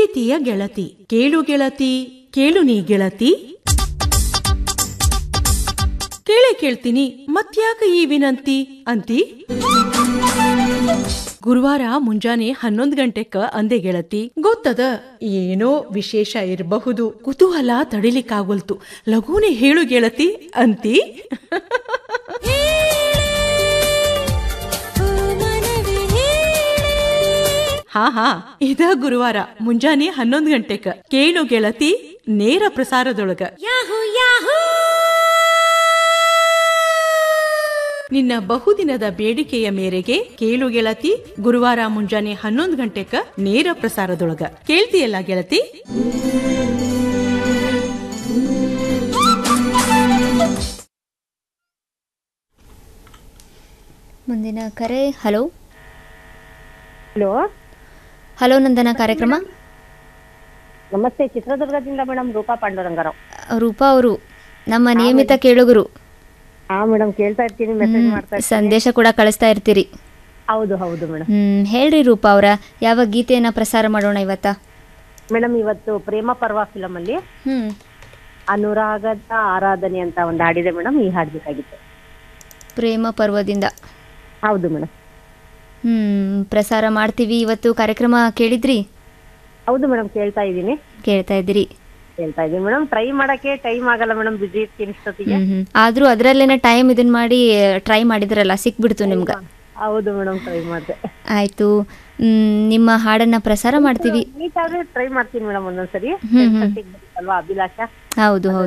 ಪ್ರೀತಿಯ ಗೆಳತಿ ಕೇಳು ಗೆಳತಿ ಕೇಳು ನೀ ಗೆಳತಿ ಕೇಳೇ ಕೇಳ್ತೀನಿ ಮತ್ಯಾಕ ಈ ವಿನಂತಿ ಅಂತಿ ಗುರುವಾರ ಮುಂಜಾನೆ ಹನ್ನೊಂದ್ ಗಂಟೆಕ್ಕ ಅಂದೆ ಗೆಳತಿ ಗೊತ್ತದ ಏನೋ ವಿಶೇಷ ಇರಬಹುದು ಕುತೂಹಲ ತಡಿಲಿಕ್ಕಾಗೋಲ್ತು ಲಘೂನೆ ಹೇಳು ಗೆಳತಿ ಅಂತಿ ಹಾ ಹಾ ಇದ ಗುರುವಾರ ಮುಂಜಾನೆ ಹನ್ನೊಂದ್ ಗಂಟೆಕ ಕೇಳು ಗೆಳತಿ ನೇರ ಪ್ರಸಾರದೊಳಗ ನಿನ್ನ ಬಹುದಿನದ ಬೇಡಿಕೆಯ ಮೇರೆಗೆ ಕೇಳು ಗೆಳತಿ ಗುರುವಾರ ಮುಂಜಾನೆ ಹನ್ನೊಂದು ಗಂಟೆಕ ನೇರ ಪ್ರಸಾರದೊಳಗ ಕೇಳ್ತಿಯಲ್ಲ ಗೆಳತಿ ಮುಂದಿನ ಕರೆ ಹಲೋ ಹಲೋ ಹಲೋ ನಂದನ ಕಾರ್ಯಕ್ರಮ ನಮಸ್ತೆ ಚಿತ್ರದುರ್ಗದಿಂದ ಮೇಡಮ್ ರೂಪಾ ಪಾಂಡುರಂಗರಾವ್ ರೂಪಾ ಅವರು ನಮ್ಮ ನಿಯಮಿತ ಕೇಳುಗರು ಹಾ ಮೇಡಮ್ ಕೇಳ್ತಾ ಇರ್ತೀನಿ ಮೆಸೇಜ್ ಮಾಡ್ತಾ ಇರ್ತೀನಿ ಸಂದೇಶ ಕೂಡ ಕಳಿಸ್ತಾ ಇರ್ತೀರಿ ಹೌದು ಹೌದು ಮೇಡಮ್ ಹ್ಮ್ ಹೇಳ್ರಿ ರೂಪಾ ಅವರ ಯಾವ ಗೀತೆಯನ್ನ ಪ್ರಸಾರ ಮಾಡೋಣ ಇವತ್ತ ಮೇಡಮ್ ಇವತ್ತು ಪ್ರೇಮ ಪರ್ವ ಫಿಲಮ್ ಅಲ್ಲಿ ಹ್ಮ್ ಅನುರಾಗದ ಆರಾಧನೆ ಅಂತ ಒಂದು ಹಾಡಿದೆ ಮೇಡಮ್ ಈ ಹಾಡ್ಬೇಕಾಗಿತ್ತು ಪ್ರೇಮ ಪರ್ವದಿಂದ ಹೌದು ಮೇಡಮ್ ಹ್ಮ್ ಪ್ರಸಾರ ಮಾಡ್ತೀವಿ ಇವತ್ತು ಕಾರ್ಯಕ್ರಮ ಕೇಳಿದ್ರಿ ಹೌದು ಮೇಡಮ್ ಕೇಳ್ತಾ ಇದ್ದೀನಿ ಕೇಳ್ತಾ ಇದ್ದೀರಿ ಕೇಳ್ತಾ ಇದ್ದೀನಿ ಮೇಡಮ್ ಟ್ರೈ ಮಾಡಕ್ಕೆ ಟೈಮ್ ಆಗಲ್ಲ ಮೇಡಮ್ ಬಿಜಿ ಇರ್ತೀನಿ ಇಷ್ಟೊತ್ತಿಗೆ ಹ್ಮ್ ಹ್ಮ್ ಆದ್ರೂ ಅದ್ರಲ್ಲೇನೆ ಟೈಮ್ ಇದನ್ ಮಾಡಿ ಟ್ರೈ ಮಾಡಿದ್ರಲ್ಲ ಸಿಕ್ಬಿಡ್ತು ನಿಮ್ಗ ಹೌದು ಮೇಡಮ್ ಟ್ರೈ ಮಾಡಿದೆ ಆಯ್ತು ಹ್ಮ್ ನಿಮ್ಮ ಹಾಡನ್ನ ಪ್ರಸಾರ ಮಾಡ್ತೀವಿ ನೀಟ್ ಆದ್ರೆ ಟ್ರೈ ಮಾಡ್ತೀನಿ ಮೇಡಮ್ ಒಂದೊಂದ್ಸರಿ ಹ್ಮ್ ಹ್ಮ್ ಅಲ್ವಾ ಅಭಿಲಾಷ ಹೌದು ಹೌದು